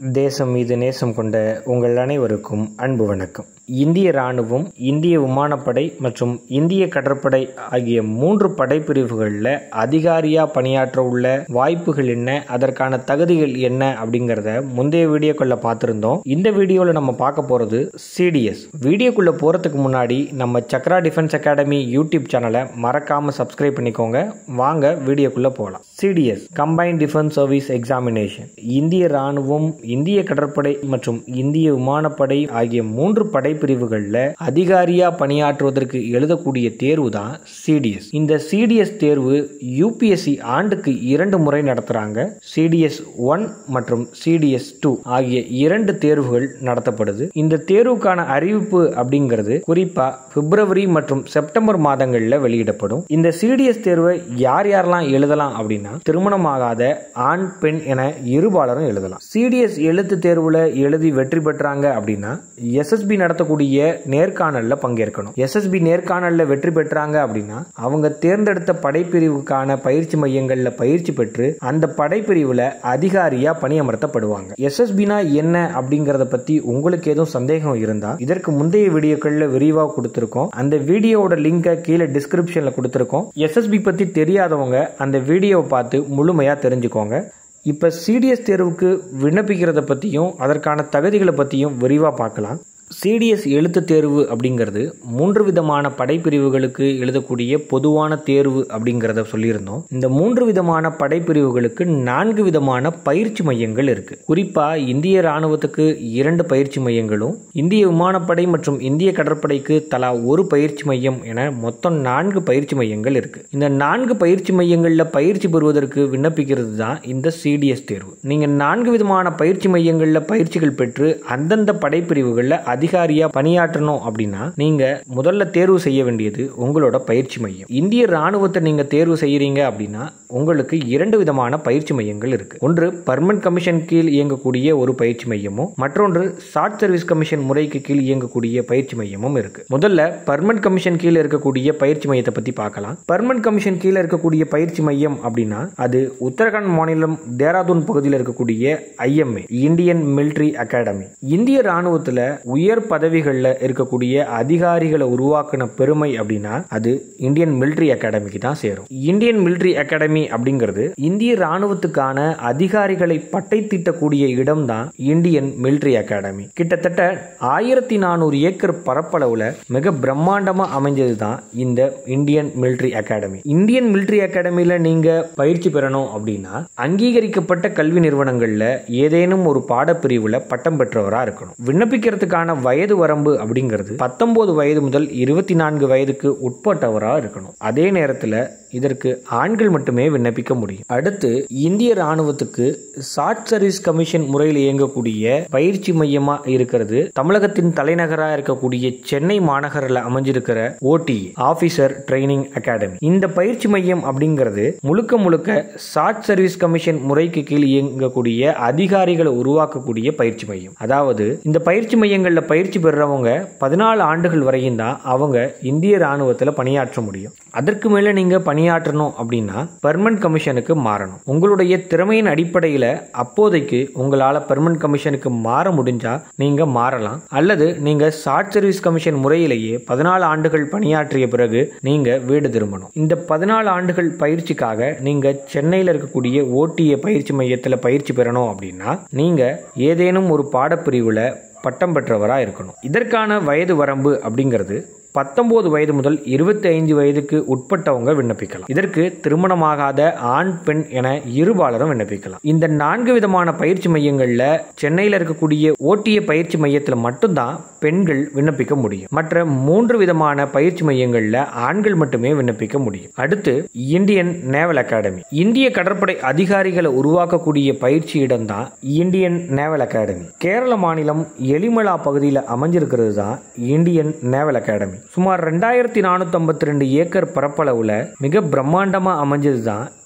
தேசம் மீது நேசம் கொண்ட உங்கள் அனைவருக்கும் அன்பு வணக்கம் இந்திய ராணுவம் இந்திய விமானப்படை மற்றும் இந்திய கடற்படை ஆகிய மூன்று படைப்பிரிவுகளில் அதிகாரியாக பணியாற்ற உள்ள வாய்ப்புகள் என்ன அதற்கான தகுதிகள் என்ன அப்படிங்கிறத முந்தைய வீடியோக்குள்ள பார்த்துருந்தோம் இந்த வீடியோவில் நம்ம பார்க்க போகிறது சிடிஎஸ் வீடியோக்குள்ளே போகிறதுக்கு முன்னாடி நம்ம சக்ரா டிஃபென்ஸ் அகாடமி யூடியூப் சேனலை மறக்காமல் சப்ஸ்கிரைப் பண்ணிக்கோங்க வாங்க வீடியோக்குள்ளே போகலாம் CDS combine defence service examination இந்திய ராணுவம் இந்திய கடற்படை மற்றும் இந்திய விமானப்படை ஆகிய மூன்று படைப்பிரிவுகளில் அதிகாரியா பணியாற்றுவதற்கு எழுதக்கூடிய தேர்வு தான் சிடிஎஸ் இந்த சிடிஎஸ் தேர்வு யூபிஎஸ்சி ஆண்டுக்கு இரண்டு முறை நடத்துறாங்க சிடிஎஸ் ஒன் மற்றும் சிடிஎஸ் டூ ஆகிய இரண்டு தேர்வுகள் நடத்தப்படுது இந்த தேர்வுக்கான அறிவிப்பு அப்படிங்கிறது குறிப்பா பிப்ரவரி மற்றும் செப்டம்பர் மாதங்களில் வெளியிடப்படும் இந்த சிடிஎஸ் தேர்வை யார் யாரெல்லாம் எழுதலாம் அப்படின்னா திருமணமாகாத ஆண் பெண் என இருபாலரும் எழுதலாம் சிடிஎஸ் எழுத்து தேர்வுல எழுதி வெற்றி பெற்றாங்க அப்படின்னா எஸ்எஸ்பி நடத்தக்கூடிய நேர்காணல்ல பங்கேற்கணும் எஸ்எஸ்பி நேர்காணல்ல வெற்றி பெற்றாங்க அப்படின்னா அவங்க தேர்ந்தெடுத்த படைப்பிரிவுக்கான பயிற்சி மையங்கள்ல பயிற்சி பெற்று அந்த படைப்பிரிவுல அதிகாரியா பணியமர்த்தப்படுவாங்க எஸ்எஸ்பினா என்ன அப்படிங்கறத பத்தி உங்களுக்கு எதுவும் சந்தேகம் இருந்தா இதற்கு முந்தைய வீடியோக்கள்ல விரிவா கொடுத்திருக்கோம் அந்த வீடியோவோட லிங்கை கீழே டிஸ்கிரிப்ஷன்ல கொடுத்திருக்கோம் எஸ்எஸ்பி பத்தி தெரியாதவங்க அந்த வீடியோவை பார்த்து முழுமையா தெரிஞ்சுக்கோங்க இப்போ சிடிஎஸ் தேர்வுக்கு விண்ணப்பிக்கிறத பற்றியும் அதற்கான தகுதிகளை பற்றியும் விரிவாக பார்க்கலாம் சிடிஎஸ் எழுத்து தேர்வு அப்படிங்கிறது மூன்று விதமான படைப்பிரிவுகளுக்கு எழுதக்கூடிய பொதுவான தேர்வு அப்படிங்கிறத சொல்லியிருந்தோம் இந்த மூன்று விதமான படைப்பிரிவுகளுக்கு நான்கு விதமான பயிற்சி மையங்கள் இருக்கு குறிப்பா இந்திய ராணுவத்துக்கு இரண்டு பயிற்சி மையங்களும் இந்திய விமானப்படை மற்றும் இந்திய கடற்படைக்கு தலா ஒரு பயிற்சி மையம் என மொத்தம் நான்கு பயிற்சி மையங்கள் இருக்கு இந்த நான்கு பயிற்சி மையங்களில் பயிற்சி பெறுவதற்கு விண்ணப்பிக்கிறது தான் இந்த சிடிஎஸ் தேர்வு நீங்க நான்கு விதமான பயிற்சி மையங்களில் பயிற்சிகள் பெற்று அந்தந்த படைப்பிரிவுகளில் அதிகாரியா பணியாற்றணும் அப்படின்னா நீங்க முதல்ல தேர்வு செய்ய வேண்டியது உங்களோட பயிற்சி மையம் இந்திய ராணுவத்தை நீங்க தேர்வு செய்யறீங்க அப்படின்னா உங்களுக்கு இரண்டு விதமான பயிற்சி மையங்கள் இருக்கு ஒன்று பர்மனன்ட் கமிஷன் கீழ் இயங்கக்கூடிய ஒரு பயிற்சி மையமும் மற்றொன்று ஷார்ட் சர்வீஸ் கமிஷன் முறைக்கு கீழ் இயங்கக்கூடிய பயிற்சி மையமும் இருக்கு முதல்ல பர்மனன்ட் கமிஷன் கீழ் இருக்கக்கூடிய பயிற்சி மையத்தை பத்தி பார்க்கலாம் பர்மனன்ட் கமிஷன் கீழ் இருக்கக்கூடிய பயிற்சி மையம் அப்படின்னா அது உத்தரகாண்ட் மாநிலம் தேராதூன் பகுதியில் இருக்கக்கூடிய ஐஎம்ஏ இந்தியன் மிலிட்ரி அகாடமி இந்திய ராணுவத்துல உயர் பதவிகளில் இருக்கக்கூடிய அதிகாரிகளை உருவாக்கின பெருமை அப்படின்னா அது இந்தியன் மிலிட்ரி அகாடமிக்கு தான் சேரும் இந்தியன் மிலிட்ரி அகாடமி அப்படிங்கிறது இந்திய ராணுவத்துக்கான அதிகாரிகளை பட்டை தீட்டக்கூடிய இடம் தான் இந்தியன் மிலிட்ரி அகாடமி கிட்டத்தட்ட ஆயிரத்தி நானூறு ஏக்கர் பரப்பளவுல மிக பிரம்மாண்டமா அமைஞ்சது தான் இந்த Indian military academy Indian military அகாடமியில நீங்க பயிற்சி பெறணும் அப்படின்னா அங்கீகரிக்கப்பட்ட கல்வி நிறுவனங்கள்ல ஏதேனும் ஒரு பாடப்பிரிவுல பட்டம் பெற்றவரா இருக்கணும் விண்ணப்பிக்கிறதுக்கான வயது வரம்பு அப்படிங்கிறது பத்தொன்பது வயது முதல் இருபத்தி நான்கு வயதுக்கு உட்பட்டவராக இருக்கணும் அதே நேரத்தில் இதற்கு ஆண்கள் மட்டுமே விண்ணப்பிக்க முடியும் அடுத்து இந்திய ராணுவத்துக்கு ஷார்ட் சர்வீஸ் கமிஷன் முறையில் இயங்கக்கூடிய பயிற்சி மையமா இருக்கிறது தமிழகத்தின் தலைநகராக இருக்கக்கூடிய சென்னை மாநகரில் அமைஞ்சிருக்கிற ஓடி ஆபீசர் ட்ரைனிங் அகாடமி இந்த பயிற்சி மையம் அப்படிங்கிறது முழுக்க முழுக்க ஷார்ட் சர்வீஸ் கமிஷன் முறைக்கு கீழ் இயங்கக்கூடிய அதிகாரிகளை உருவாக்கக்கூடிய பயிற்சி மையம் அதாவது இந்த பயிற்சி மையங்களில் பயிற்சி பெறுறவங்க பதினாலு ஆண்டுகள் வரையும் தான் அவங்க இந்திய ராணுவத்தில் பணியாற்ற முடியும் அதற்கு மேலே நீங்கள் பணியாற்றணும் அப்படின்னா பெர்மனன்ட் கமிஷனுக்கு மாறணும் உங்களுடைய திறமையின் அடிப்படையில் அப்போதைக்கு உங்களால் பெர்மனன்ட் கமிஷனுக்கு மாற முடிஞ்சா நீங்கள் மாறலாம் அல்லது நீங்கள் ஷார்ட் சர்வீஸ் கமிஷன் முறையிலேயே பதினாலு ஆண்டுகள் பணியாற்றிய பிறகு நீங்கள் வீடு திரும்பணும் இந்த பதினாலு ஆண்டுகள் பயிற்சிக்காக நீங்கள் சென்னையில் இருக்கக்கூடிய ஓடிஏ பயிற்சி மையத்தில் பயிற்சி பெறணும் அப்படின்னா நீங்கள் ஏதேனும் ஒரு பாடப்பிரிவில் பட்டம் பெற்றவராக இருக்கணும் இதற்கான வயது வரம்பு அப்படிங்கிறது பத்தொன்பது வயது முதல் இருபத்தி ஐந்து வயதுக்கு உட்பட்டவங்க விண்ணப்பிக்கலாம் இதற்கு திருமணமாகாத ஆண் பெண் என இருபாலரும் விண்ணப்பிக்கலாம் இந்த நான்கு விதமான பயிற்சி மையங்களில் சென்னையில் இருக்கக்கூடிய ஓட்டிய பயிற்சி மையத்தில் மட்டும்தான் பெண்கள் விண்ணப்பிக்க முடியும் மற்ற மூன்று விதமான பயிற்சி மையங்களில் ஆண்கள் மட்டுமே விண்ணப்பிக்க முடியும் அடுத்து இந்தியன் நேவல் அகாடமி இந்திய கடற்படை அதிகாரிகளை உருவாக்கக்கூடிய பயிற்சி இடம் தான் இந்தியன் நேவல் அகாடமி கேரள மாநிலம் எலிமலா பகுதியில் அமைஞ்சிருக்கிறது தான் இந்தியன் நேவல் அகாடமி சுமார் ரெண்டாயிரத்தி நானூற்றி ஐம்பத்தி ரெண்டு ஏக்கர் பரப்பளவில் மிக பிரம்மாண்டமாக அமைஞ்சது தான்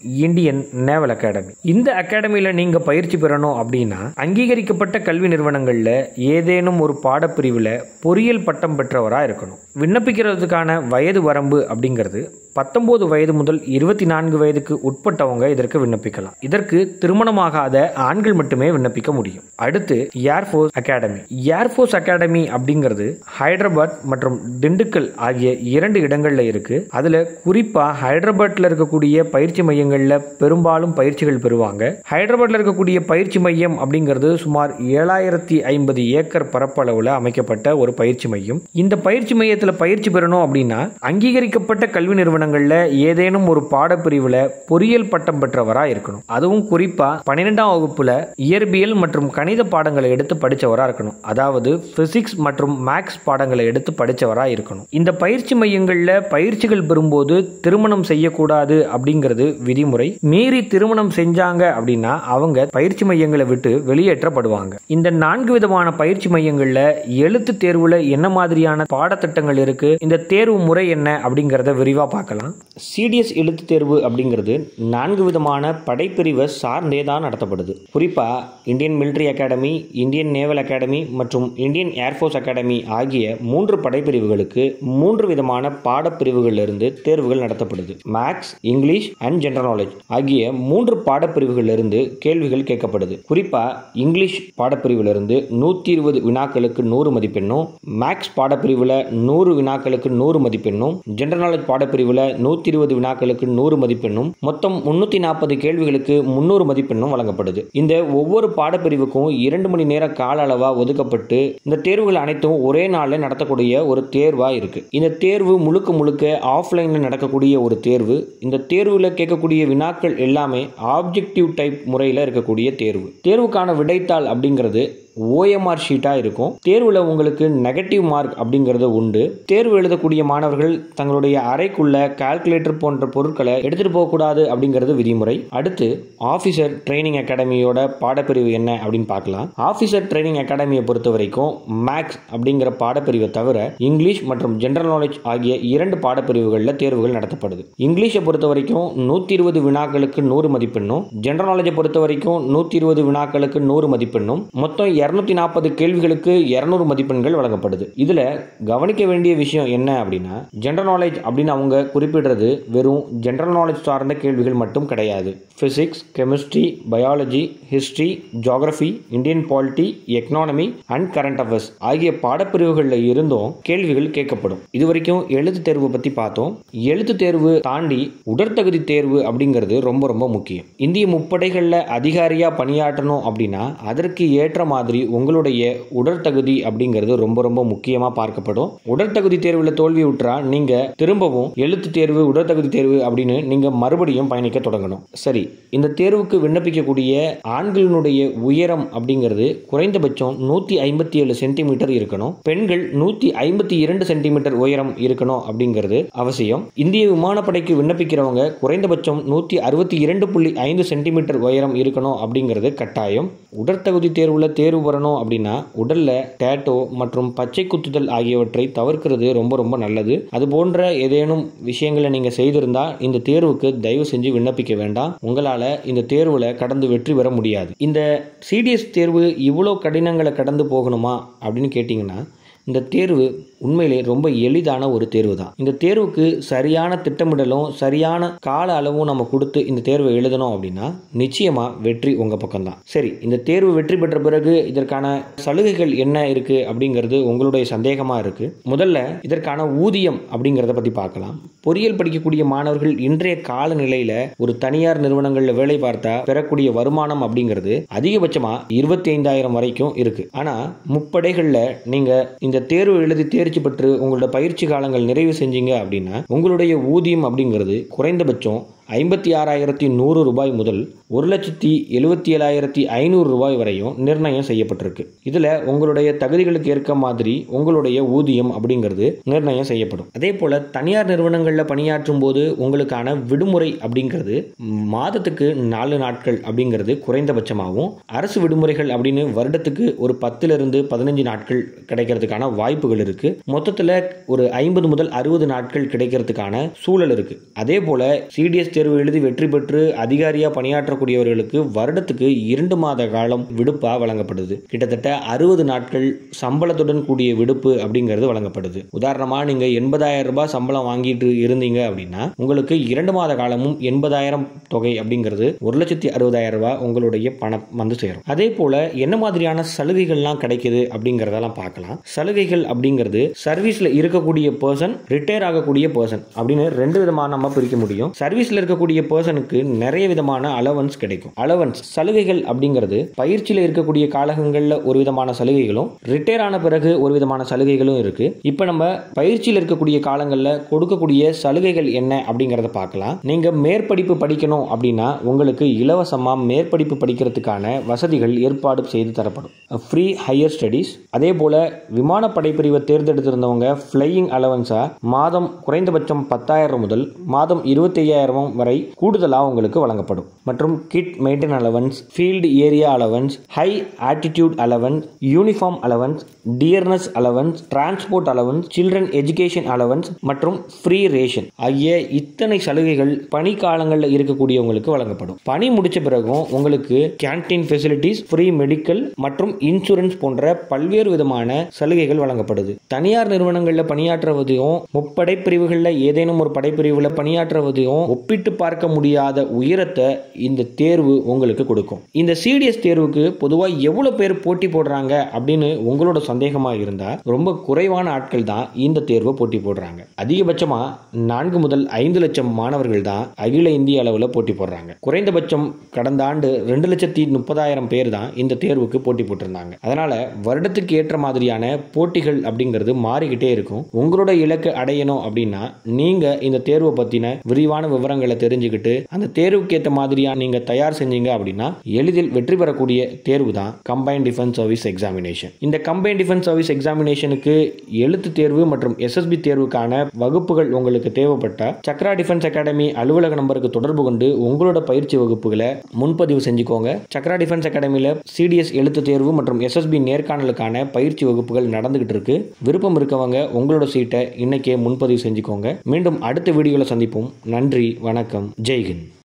இந்தியன் நேவல் அகாடமி இந்த அகாடமியில் நீங்கள் பயிற்சி பெறணும் அப்படின்னா அங்கீகரிக்கப்பட்ட கல்வி நிறுவனங்களில் ஏதேனும் ஒரு பாடப்பிரிவில் பொறியியல் பட்டம் பெற்றவராக இருக்கணும் விண்ணப்பிக்கிறதுக்கான வயது வரம்பு அப்படிங்கிறது பத்தொன்பது வயது முதல் இருபத்தி நான்கு வயதுக்கு உட்பட்டவங்க இதற்கு விண்ணப்பிக்கலாம் இதற்கு திருமணமாகாத ஆண்கள் மட்டுமே விண்ணப்பிக்க முடியும் அடுத்து ஏர்ஃபோர்ஸ் அகாடமி ஏர்ஃபோர்ஸ் அகாடமி அப்படிங்கிறது ஹைதராபாத் மற்றும் திண்டுக்கல் ஆகிய இரண்டு இடங்கள்ல இருக்கு அதுல குறிப்பா ஹைதராபாத்ல இருக்கக்கூடிய பயிற்சி மையங்கள்ல பெரும்பாலும் பயிற்சிகள் பெறுவாங்க ஹைதராபாத்ல இருக்கக்கூடிய பயிற்சி மையம் அப்படிங்கிறது சுமார் ஏழாயிரத்தி ஐம்பது ஏக்கர் பரப்பளவுல அமைக்கப்பட்ட ஒரு பயிற்சி மையம் இந்த பயிற்சி மையத்தில் பயிற்சி பெறணும் அப்படின்னா அங்கீகரிக்கப்பட்ட கல்வி நிறுவனங்கள்ல ஏதேனும் ஒரு பாடப்பிரிவுல பொறியியல் பட்டம் பெற்றவரா இருக்கணும் அதுவும் குறிப்பா பன்னிரெண்டாம் வகுப்புல இயற்பியல் மற்றும் கணித பாடங்களை எடுத்து படிச்சவரா இருக்கணும் அதாவது பிசிக்ஸ் மற்றும் மேக்ஸ் பாடங்களை எடுத்து படிச்சவரா இருக்கணும் இந்த பயிற்சி மையங்கள்ல பயிற்சிகள் பெறும்போது திருமணம் செய்யக்கூடாது அப்படிங்கிறது விதிமுறை மீறி திருமணம் செஞ்சாங்க அப்படின்னா அவங்க பயிற்சி மையங்களை விட்டு வெளியேற்றப்படுவாங்க இந்த நான்கு விதமான பயிற்சி மையங்கள்ல எழுத்து தேர்வுல என்ன மாதிரியான பாடத்திட்டங்கள் இருக்கு இந்த தேர்வு முறை என்ன அப்படிங்கிறத விரிவா பார்க்கலாம் சிடிஎஸ் எழுத்து தேர்வு அப்படிங்கிறது நான்கு விதமான படைப்பிரிவை சார்ந்தே தான் நடத்தப்படுது குறிப்பா Indian military academy Indian naval academy மற்றும் இந்தியன் ஏர்ஃபோர்ஸ் அகாடமி ஆகிய மூன்று படைப்பிரிவுகளுக்கு மூன்று விதமான பாடப்பிரிவுகளிலிருந்து தேர்வுகள் நடத்தப்படுது maths English and general knowledge ஆகிய மூன்று பாடப்பிரிவுகளிலிருந்து கேள்விகள் கேட்கப்படுது குறிப்பா இங்கிலீஷ் பாடப்பிரிவிலிருந்து நூற்றி இருபது வினாக்களுக்கு நூறு மதிப்பெண்ணும் மேக்ஸ் பாடப்பிரிவில் நூறு வினாக்களுக்கு நூறு மதிப்பெண்ணும் ஜெனரல் நாலேஜ் பாடப்பிரிவில் நூற்றி இருபது வினாக்களுக்கு நூறு மதிப்பெண்ணும் மொத்தம் முன்னூற்றி நாற்பது கேள்விகளுக்கு முன்னூறு மதிப்பெண்ணும் வழங்கப்படுது இந்த ஒவ்வொரு பாடப்பிரிவுக்கும் இரண்டு மணி நேர கால அளவா ஒதுக்கப்பட்டு இந்த தேர்வுகள் அனைத்தும் ஒரே நாளில் நடத்தக்கூடிய ஒரு தேர்வா இருக்கு இந்த தேர்வு முழுக்க முழுக்க ஆஃப்லைன்ல நடக்கக்கூடிய ஒரு தேர்வு இந்த தேர்வில் கேட்கக்கூடிய வினாக்கள் எல்லாமே ஆப்ஜெக்டிவ் டைப் முறையில் இருக்கக்கூடிய தேர்வு தேர்வுக்கான விடைத்தாள் அப்படிங்கிறது ஓஎம்ஆர் ஷீட்டாக இருக்கும் தேர்வில் உங்களுக்கு நெகட்டிவ் மார்க் அப்படிங்கிறது உண்டு தேர்வு எழுதக்கூடிய மாணவர்கள் தங்களுடைய அறைக்குள்ள கால்குலேட்டர் போன்ற பொருட்களை எடுத்துகிட்டு போகக்கூடாது அப்படிங்கிறது விதிமுறை அடுத்து ஆஃபீஸர் ட்ரைனிங் அகாடமியோட பாடப்பிரிவு என்ன அப்படின்னு பார்க்கலாம் ஆஃபீஸர் ட்ரைனிங் அகாடமியை பொறுத்த வரைக்கும் மேக்ஸ் அப்படிங்கிற பாடப்பிரிவை தவிர இங்கிலீஷ் மற்றும் ஜென்ரல் நாலேஜ் ஆகிய இரண்டு பாடப்பிரிவுகளில் தேர்வுகள் நடத்தப்படுது இங்கிலீஷை பொறுத்த வரைக்கும் நூற்றி இருபது வினாக்களுக்கு நூறு மதிப்பெண்ணும் ஜென்ரல் நாலேஜை பொறுத்த வரைக்கும் நூற்றி இருபது வினாக்களுக்கு நூறு மதிப்பெண்ணும் மொத்தம் இரநூத்தி நாற்பது கேள்விகளுக்கு இரநூறு மதிப்பெண்கள் வழங்கப்படுது இதுல கவனிக்க வேண்டிய விஷயம் என்ன அப்படின்னா ஜென்ரல் நாலேஜ் அப்படின்னு அவங்க குறிப்பிடுறது வெறும் ஜென்ரல் நாலேஜ் சார்ந்த கேள்விகள் மட்டும் கிடையாது physics chemistry biology history geography Indian polity economy and current affairs ஆகிய பாடப்பிரிவுகளில் இருந்தும் கேள்விகள் கேட்கப்படும் இது வரைக்கும் எழுத்து தேர்வு பத்தி பார்த்தோம் எழுத்து தேர்வு தாண்டி உடற்தகுதி தேர்வு அப்படிங்கிறது ரொம்ப ரொம்ப முக்கியம் இந்திய முப்படைகளில் அதிகாரியா பணியாற்றணும் அப்படின்னா அதற்கு ஏற்ற மாதிரி உங்களுடைய உடற்தகுதி அப்படிங்கிறது ரொம்ப ரொம்ப முக்கியமாக பார்க்கப்படும் உடற்தகுதி தேர்வில் தோல்வி உற்றா நீங்க திரும்பவும் எழுத்து தேர்வு உடற்தகுதி தேர்வு அப்படின்னு நீங்க மறுபடியும் பயணிக்க தொடங்கணும் சரி இந்த தேர்வுக்கு விண்ணப்பிக்கக்கூடிய ஆண்களினுடைய உயரம் அப்படிங்கிறது குறைந்தபட்சம் நூற்றி ஐம்பத்தி ஏழு சென்டிமீட்டர் இருக்கணும் பெண்கள் நூற்றி ஐம்பத்தி இரண்டு சென்டிமீட்டர் உயரம் இருக்கணும் அப்படிங்கிறது அவசியம் இந்திய விமானப்படைக்கு விண்ணப்பிக்கிறவங்க குறைந்தபட்சம் நூற்றி அறுபத்தி இரண்டு புள்ளி ஐந்து சென்டிமீட்டர் உயரம் இருக்கணும் அப்படிங்கிறது கட்டாயம் உடற்தகுதி தேர்வில் தேர்வு வரணும் அப்படின்னா உடல்ல டேட்டோ மற்றும் பச்சை குத்துதல் ஆகியவற்றை தவிர்க்கிறது ரொம்ப ரொம்ப நல்லது அது போன்ற ஏதேனும் விஷயங்களை நீங்க செய்திருந்தா இந்த தேர்வுக்கு தயவு செஞ்சு விண்ணப்பிக்க வேண்டாம் உங்களால இந்த தேர்வுல கடந்து வெற்றி பெற முடியாது இந்த சிடிஎஸ் தேர்வு இவ்வளோ கடினங்களை கடந்து போகணுமா அப்படின்னு கேட்டிங்கன்னா இந்த தேர்வு உண்மையிலே ரொம்ப எளிதான ஒரு தேர்வு தான் இந்த தேர்வுக்கு சரியான திட்டமிடலும் சரியான கால அளவும் நம்ம கொடுத்து இந்த தேர்வை எழுதணும் அப்படின்னா நிச்சயமா வெற்றி உங்க பக்கம்தான் சரி இந்த தேர்வு வெற்றி பெற்ற பிறகு இதற்கான சலுகைகள் என்ன இருக்கு அப்படிங்கிறது உங்களுடைய சந்தேகமா இருக்கு முதல்ல இதற்கான ஊதியம் அப்படிங்கிறத பத்தி பார்க்கலாம் பொறியியல் படிக்கக்கூடிய மாணவர்கள் இன்றைய காலநிலையில ஒரு தனியார் நிறுவனங்கள்ல வேலை பார்த்தா பெறக்கூடிய வருமானம் அப்படிங்கிறது அதிகபட்சமா இருபத்தி ஐந்தாயிரம் வரைக்கும் இருக்கு ஆனா முப்படைகள்ல நீங்க இந்த தேர்வு எழுதி தேர்ச்சி பெற்று உங்களோட பயிற்சி காலங்கள் நிறைவு செஞ்சீங்க அப்படின்னா உங்களுடைய ஊதியம் அப்படிங்கிறது குறைந்தபட்சம் ஐம்பத்தி ஆறாயிரத்தி நூறு ரூபாய் முதல் ஒரு லட்சத்தி எழுபத்தி ஏழாயிரத்தி ஐநூறு ரூபாய் வரையும் நிர்ணயம் செய்யப்பட்டிருக்கு இதில் உங்களுடைய தகுதிகளுக்கு ஏற்க மாதிரி உங்களுடைய ஊதியம் அப்படிங்கிறது நிர்ணயம் செய்யப்படும் அதே போல் தனியார் நிறுவனங்களில் பணியாற்றும் போது உங்களுக்கான விடுமுறை அப்படிங்கிறது மாதத்துக்கு நாலு நாட்கள் அப்படிங்கிறது குறைந்தபட்சமாகவும் அரசு விடுமுறைகள் அப்படின்னு வருடத்துக்கு ஒரு பத்திலிருந்து பதினஞ்சு நாட்கள் கிடைக்கிறதுக்கான வாய்ப்புகள் இருக்கு மொத்தத்தில் ஒரு ஐம்பது முதல் அறுபது நாட்கள் கிடைக்கிறதுக்கான சூழல் இருக்கு அதே போல சிடிஎஸ் தேர்வு எழுதி வெற்றி பெற்று அதிகாரியா பணியாற்றக்கூடியவர்களுக்கு வருடத்துக்கு இரண்டு மாத காலம் விடுப்பா வழங்கப்படுது கிட்டத்தட்ட அறுபது நாட்கள் சம்பளத்துடன் கூடிய விடுப்பு அப்படிங்கிறது வழங்கப்படுது உதாரணமா நீங்க எண்பதாயிரம் ரூபாய் சம்பளம் வாங்கிட்டு இருந்தீங்க அப்படின்னா உங்களுக்கு இரண்டு மாத காலமும் எண்பதாயிரம் தொகை அப்படிங்கிறது ஒரு லட்சத்தி அறுபதாயிரம் ரூபாய் உங்களுடைய பணம் வந்து சேரும் அதே போல என்ன மாதிரியான சலுகைகள்லாம் கிடைக்குது அப்படிங்கிறதெல்லாம் பார்க்கலாம் சலுகைகள் அப்படிங்கிறது சர்வீஸ்ல இருக்கக்கூடிய பர்சன் ரிட்டையர் ஆகக்கூடிய பர்சன் அப்படின்னு ரெண்டு விதமாக நம்ம பிரிக்க முடியும் சர்வீஸ்ல இருக்கக்கூடிய பர்சனுக்கு நிறைய விதமான அலவன்ஸ் கிடைக்கும் அலவன்ஸ் சலுகைகள் அப்படிங்கிறது பயிற்சியில் இருக்கக்கூடிய காலகங்களில் ஒரு விதமான சலுகைகளும் ரிட்டையர் ஆன பிறகு ஒரு விதமான சலுகைகளும் இருக்கு இப்போ நம்ம பயிற்சியில் இருக்கக்கூடிய காலங்களில் கொடுக்கக்கூடிய சலுகைகள் என்ன அப்படிங்கிறத பார்க்கலாம் நீங்க மேற்படிப்பு படிக்கணும் அப்படின்னா உங்களுக்கு இலவசமாக மேற்படிப்பு படிக்கிறதுக்கான வசதிகள் ஏற்பாடு செய்து தரப்படும் ஃப்ரீ ஹையர் ஸ்டடீஸ் அதே போல விமானப்படை பிரிவை தேர்ந்தெடுத்திருந்தவங்க ஃப்ளையிங் அலவன்ஸா மாதம் குறைந்தபட்சம் பத்தாயிரம் முதல் மாதம் இருபத்தி ஐயாயிரம் வரை கூடுதலாக உங்களுக்கு வழங்கப்படும் மற்றும் kit maintain allowance field area allowance high altitude allowance uniform allowance dearness allowance transport allowance children education allowance மற்றும் ஃப்ரீ ரேஷன் ஆகிய இத்தனை சலுகைகள் பணி காலங்களில் இருக்கக்கூடியவங்களுக்கு வழங்கப்படும் பணி முடிச்ச பிறகும் உங்களுக்கு கேன்டீன் ஃபெசிலிட்டிஸ் ஃப்ரீ மெடிக்கல் மற்றும் இன்சூரன்ஸ் போன்ற பல்வேறு விதமான சலுகைகள் வழங்கப்படுது தனியார் நிறுவனங்களில் பணியாற்றுவதையும் முப்படை பிரிவுகளில் ஏதேனும் ஒரு படைப்பிரிவில் பணியாற்றுவதையும் ஒப்பிட்டு பார்க்க முடியாத உயரத்தை இந்த தேர்வு உங்களுக்கு கொடுக்கும் இந்த சிடிஎஸ் தேர்வுக்கு பொதுவாக எவ்வளோ பேர் போட்டி போடுறாங்க அப்படின்னு உங்களோட சந்தேகமாக இருந்தால் ரொம்ப குறைவான ஆட்கள் தான் இந்த தேர்வை போட்டி போடுறாங்க அதிகபட்சமாக நான்கு முதல் ஐந்து லட்சம் மாணவர்கள் தான் அகில இந்திய அளவில் போட்டி போடுறாங்க குறைந்தபட்சம் கடந்த ஆண்டு ரெண்டு லட்சத்தி முப்பதாயிரம் பேர் தான் இந்த தேர்வுக்கு போட்டி போட்டிருந்தாங்க அதனால வருடத்துக்கு ஏற்ற மாதிரியான போட்டிகள் அப்படிங்கிறது மாறிக்கிட்டே இருக்கும் உங்களோட இலக்கு அடையணும் அப்படின்னா நீங்க இந்த தேர்வை பத்தின விரிவான விவரங்களை தெரிஞ்சுக்கிட்டு அந்த தேர்வுக்கு ஏற்ற மாதிரியா நீங்க தயார் செஞ்சீங்க அப்படின்னா எளிதில் வெற்றி பெறக்கூடிய தேர்வு தான் கம்பைன் டிஃபென்ஸ் சர்வீஸ் எக்ஸாமினேஷன் இந்த கம்பைன் டிஃபென்ஸ் சர்வீஸ் எக்ஸாமினேஷனுக்கு எழுத்து தேர்வு மற்றும் எஸ்எஸ்பி தேர்வுக்கான வகுப்புகள் உங்களுக்கு தேவைப்பட்டா சக்ரா டிஃபென்ஸ் அகாடமி அலுவலக நம்பருக்கு தொடர்பு கொண்டு உங்களோட பயிற்சி வகுப்புகளை முன்பதிவு செஞ்சுக்கோங்க சக்ரா டிஃபென்ஸ் அகாடமியில் சிடிஎஸ் எழுத்து தேர்வு மற்றும் எஸ்எஸ்பி நேர்காணலுக்கான பயிற்சி வகுப்புகள் நடந்துகிட்டு இருக்கு விருப்பம் இருக்கவங்க உங்களோட சீட்டை இன்னைக்கே முன்பதிவு செஞ்சுக்கோங்க மீண்டும் அடுத்த வீடியோவில் சந்திப்போம் நன்றி வணக்கம் ஜெய்ஹிந்த்